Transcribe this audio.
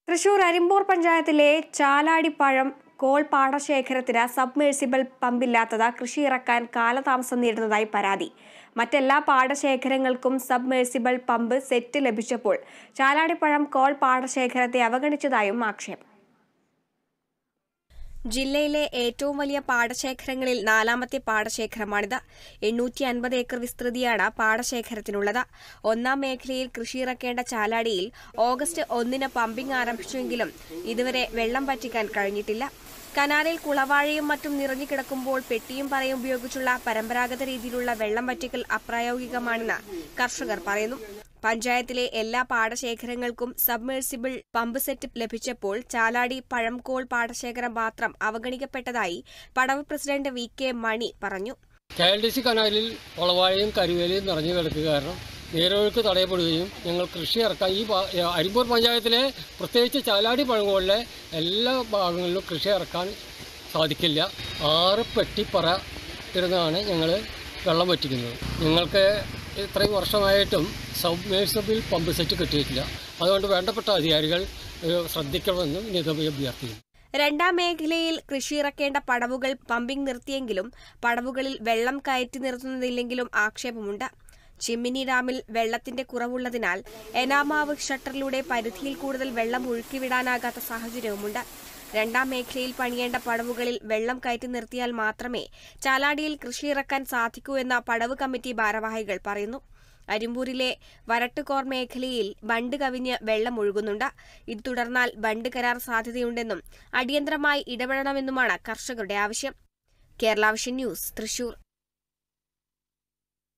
തൃശൂർ അരിമ്പൂർ പഞ്ചായത്തിലെ ചാലാടിപ്പഴം call പാടശേഖരത്തിന് submersible പമ്പില്ലാത്തത് കൃഷി ഇറക്കാൻ കാലതാമസം നേരിടുന്നതായി പരാതി മറ്റെല്ലാ പാടശേഖരങ്ങൾക്കും സബ്മേഴ്സിബിൾ പമ്പ് സെറ്റ് ലഭിച്ചപ്പോൾ ചാലാടിപ്പഴം കോൾ പാടശേഖരത്തെ അവഗണിച്ചതായും ആക്ഷേപം ജില്ലയിലെ ഏറ്റവും വലിയ പാടശേഖരങ്ങളിൽ നാലാമത്തെ പാടശേഖരമാണിത് എണ്ണൂറ്റി അൻപത് ഏക്കർ വിസ്തൃതിയാണ് പാടശേഖരത്തിനുള്ളത് ഒന്നാം മേഖലയിൽ കൃഷിയിറക്കേണ്ട ചാലാടിയിൽ ഓഗസ്റ്റ് ഒന്നിന് പമ്പിംഗ് ആരംഭിച്ചുവെങ്കിലും ഇതുവരെ വെള്ളം പറ്റിക്കാൻ കഴിഞ്ഞിട്ടില്ല കനാലിൽ കുളവാഴയും മറ്റും നിറഞ്ഞു കിടക്കുമ്പോൾ പെട്ടിയും പറയും ഉപയോഗിച്ചുള്ള പരമ്പരാഗത രീതിയിലുള്ള വെള്ളം വറ്റിക്കൽ അപ്രായോഗികമാണെന്ന് കർഷകർ പറയുന്നു പഞ്ചായത്തിലെ എല്ലാ പാടശേഖരങ്ങൾക്കും സബ്മേഴ്സിബിൾ പമ്പ് സെറ്റ് ലഭിച്ചപ്പോൾ ചാലാടി പഴംകോൾ പാടശേഖരം മാത്രം അവഗണിക്കപ്പെട്ടതായി പടവ് പ്രസിഡന്റ് വി കെ മണി പറഞ്ഞു കെ എൽ ഡി സി കനാലിൽ ഒളവാഴയും കരിവേലയും നിറഞ്ഞു കിടക്കുക കാരണം നീരൊഴുക്ക് തടയപ്പെടുകയും ഞങ്ങൾ കൃഷി ഇറക്കാൻ ഈ ഭാ- അരിമ്പൂർ പഞ്ചായത്തിലെ പ്രത്യേകിച്ച് ചാലാടി പഴങ്കോളിലെ എല്ലാ ഭാഗങ്ങളിലും കൃഷി ഇറക്കാൻ സാധിക്കില്ല ആറ് പെട്ടിപ്പറ ഇരുന്നാണ് ഞങ്ങൾ വെള്ളം വറ്റിക്കുന്നത് ഞങ്ങൾക്ക് ഇത്രയും വർഷമായിട്ടും സബ്മേഴ്സബിൾ പമ്പ് സെറ്റ് കിട്ടിയിട്ടില്ല അതുകൊണ്ട് വേണ്ടപ്പെട്ട അധികാരികൾ ഏഹ്, ശ്രദ്ധിക്കണമെന്നും നിഗമി അഭ്യർത്ഥിക്കുന്നു രണ്ടാം മേഖലയിൽ കൃഷിയിറക്കേണ്ട പടവുകൾ പമ്പിംഗ് നിർത്തിയെങ്കിലും പടവുകളിൽ വെള്ളം കയറ്റി നിർത്തുന്നതില്ലെങ്കിലും ആക്ഷേപമുണ്ട് ചിമ്മിനി ഡാമിൽ വെള്ളത്തിന്റെ കുറവുള്ളതിനാൽ എനാമാവ് ഷട്ടറിലൂടെ പരിധിയിൽ കൂടുതൽ വെള്ളം ഒഴുക്കിവിടാനാകാത്ത സാഹചര്യവുമുണ്ട് രണ്ടാം മേഖലയിൽ പണിയേണ്ട പടവുകളിൽ വെള്ളം കയറ്റി നിർത്തിയാൽ മാത്രമേ ചാലാടിയിൽ കൃഷിയിറക്കാൻ സാധിക്കൂ എന്ന പടവ് കമ്മിറ്റി ഭാരവാഹികൾ പറയുന്നു അരിമ്പൂരിലെ വരട്ടുകോർ മേഖലയിൽ ബണ്ട് കവിഞ്ഞ് വെള്ളം ഒഴുകുന്നുണ്ട് ഇത് തുടർന്നാൽ ബണ്ട് കരാർ സാധ്യതയുണ്ടെന്നും അടിയന്തരമായി ഇടപെടണമെന്നുമാണ് കർഷകരുടെ ആവശ്യം കേരള വിഷൻ ന്യൂസ് തൃശൂർ